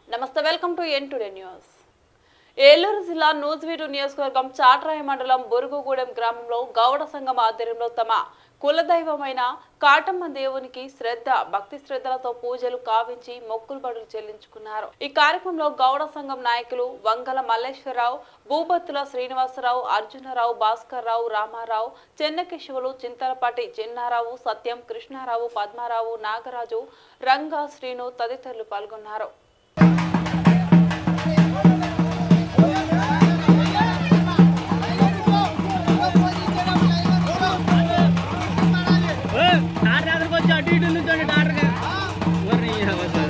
నమస్తే welcome to N today news Eluru జిల్లా నూజివీడు నియోజకవర్గం చాట్రాయ మండలం బొరుగుగూడెం గ్రామంలో గౌడ సంఘం ఆధ్వర్యంలో తమ కులదైవమైన కాటమ్మ దేవునికి శ్రద్ధ భక్తి శ్రద్ధలతో పూజలు కావించి మొక్కులు బడులు చెల్లించుకున్నారు ఈ కార్యక్రమంలో గౌడ సంఘం నాయకులు వంగల మల్లేశ్వరరావు భూపత్తుల శ్రీనివాసరావు అర్జునరావు భాస్కర్ రావు రామారావు చెన్నకేశవులు చింతలపాటి చిన్నారావు సత్యం కృష్ణారావు పద్మారావు నాగరాజు రంగా శ్రీను తదితరులు పాల్గొన్నారు టార్ దగ్గరకు వచ్చి అటు ఇటు నుంచోండి టార్గా ఎవరిని వస్తారు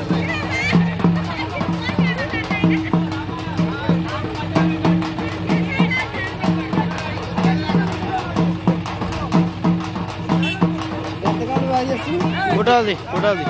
ఫోటోది ఫోటోది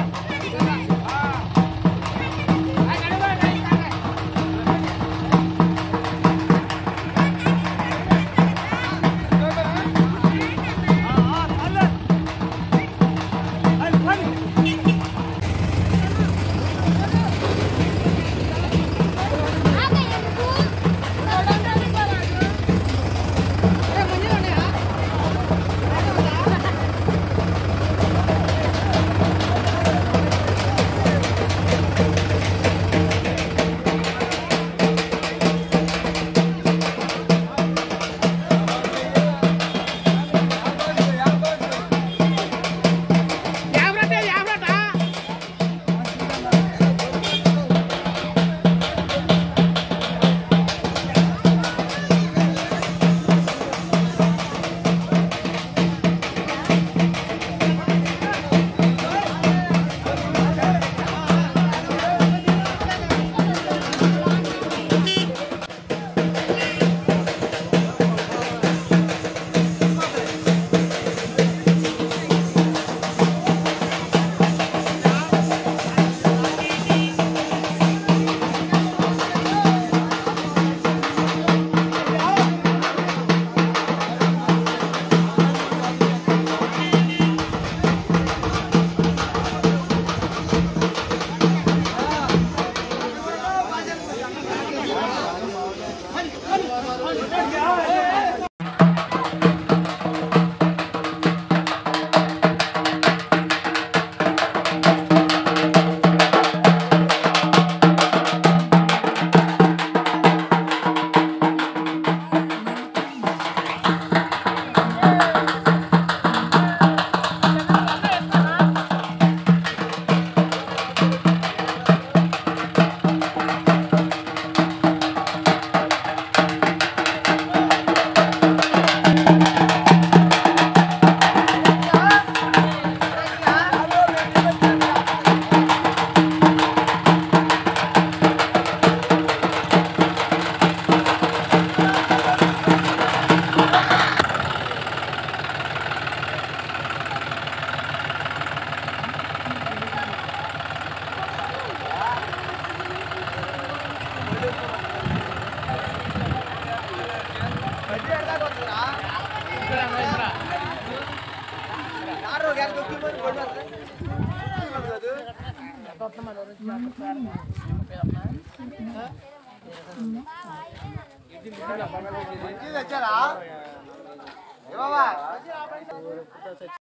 తెచ్చారా